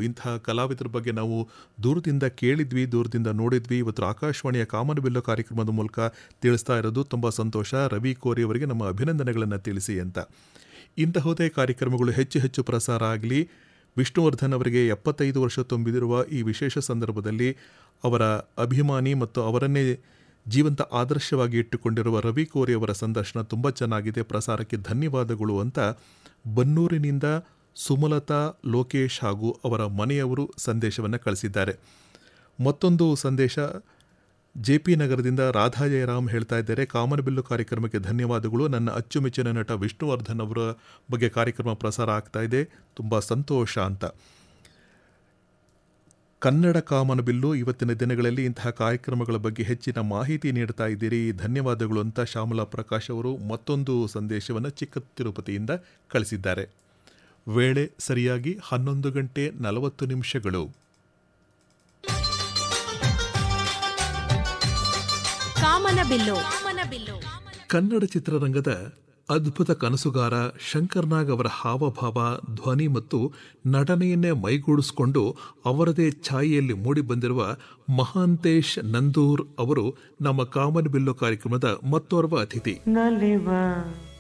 ಇಂತಹ ಕಲಾವಿದರ ಬಗ್ಗೆ ನಾವು ದೂರದಿಂದ ಕೇಳಿದ್ವಿ ದೂರದಿಂದ ನೋಡಿದ್ವಿ ಇವತ್ತು ಆಕಾಶವಾಣಿಯ ಕಾಮನಬಿಲ್ಲು ಕಾರ್ಯಕ್ರಮದ ಮೂಲಕ ತಿಳಿಸ್ತಾ ಇರೋದು ತುಂಬ ಸಂತೋಷ ರವಿ ಕೋರಿ ಅವರಿಗೆ ನಮ್ಮ ಅಭಿನಂದನೆಗಳನ್ನು ತಿಳಿಸಿ ಅಂತ ಇಂತಹುದೇ ಕಾರ್ಯಕ್ರಮಗಳು ಹೆಚ್ಚು ಹೆಚ್ಚು ಪ್ರಸಾರ ಆಗಲಿ ವಿಷ್ಣುವರ್ಧನ್ ಅವರಿಗೆ ಎಪ್ಪತ್ತೈದು ವರ್ಷ ತುಂಬಿದಿರುವ ಈ ವಿಶೇಷ ಸಂದರ್ಭದಲ್ಲಿ ಅವರ ಅಭಿಮಾನಿ ಮತ್ತು ಅವರನ್ನೇ ಜೀವಂತ ಆದರ್ಶವಾಗಿ ಇಟ್ಟುಕೊಂಡಿರುವ ರವಿ ಕೋರಿ ಅವರ ಸಂದರ್ಶನ ತುಂಬ ಚೆನ್ನಾಗಿದೆ ಪ್ರಸಾರಕ್ಕೆ ಧನ್ಯವಾದಗಳು ಅಂತ ಬನ್ನೂರಿನಿಂದ ಸುಮಲತಾ ಲೋಕೇಶ್ ಹಾಗೂ ಅವರ ಮನೆಯವರು ಸಂದೇಶವನ್ನು ಕಳಿಸಿದ್ದಾರೆ ಮತ್ತೊಂದು ಸಂದೇಶ ಜೆ ಪಿ ನಗರದಿಂದ ರಾಧಾ ಜಯರಾಮ್ ಹೇಳ್ತಾ ಇದ್ದಾರೆ ಕಾಮನಬಿಲ್ಲು ಕಾರ್ಯಕ್ರಮಕ್ಕೆ ಧನ್ಯವಾದಗಳು ನನ್ನ ಅಚ್ಚುಮೆಚ್ಚಿನ ನಟ ವಿಷ್ಣುವರ್ಧನ್ ಅವರ ಬಗ್ಗೆ ಕಾರ್ಯಕ್ರಮ ಪ್ರಸಾರ ಆಗ್ತಾ ಇದೆ ತುಂಬ ಸಂತೋಷ ಅಂತ ಕನ್ನಡ ಕಾಮನಬಿಲ್ಲು ಇವತ್ತಿನ ದಿನಗಳಲ್ಲಿ ಇಂತಹ ಕಾರ್ಯಕ್ರಮಗಳ ಬಗ್ಗೆ ಹೆಚ್ಚಿನ ಮಾಹಿತಿ ನೀಡ್ತಾ ಇದ್ದೀರಿ ಧನ್ಯವಾದಗಳು ಅಂತ ಶ್ಯಾಮಲಾ ಪ್ರಕಾಶ್ ಅವರು ಮತ್ತೊಂದು ಸಂದೇಶವನ್ನು ಚಿಕ್ಕ ತಿರುಪತಿಯಿಂದ ಕಳಿಸಿದ್ದಾರೆ ವೇಳೆ ಸರಿಯಾಗಿ ಹನ್ನೊಂದು ಗಂಟೆ ನಲವತ್ತು ನಿಮಿಷಗಳು ಕಾಮನಬಿಲ್ಲು ಕಾಮನಬಿಲ್ಲು ಕನ್ನಡ ಚಿತ್ರರಂಗದ ಅದ್ಭುತ ಕನಸುಗಾರ ಶಂಕರ್ನಾಗ್ ಅವರ ಹಾವಭಾವ ಧ್ವನಿ ಮತ್ತು ನಟನೆಯನ್ನೇ ಮೈಗೂಡಿಸಿಕೊಂಡು ಅವರದೇ ಛಾಯೆಯಲ್ಲಿ ಮೂಡಿಬಂದಿರುವ ಮಹಾಂತೇಶ್ ನಂದೂರ್ ಅವರು ನಮ್ಮ ಕಾಮನ್ ಬಿಲ್ಲು ಕಾರ್ಯಕ್ರಮದ ಮತ್ತೋರ್ವ ಅತಿಥಿ ನಲಿವ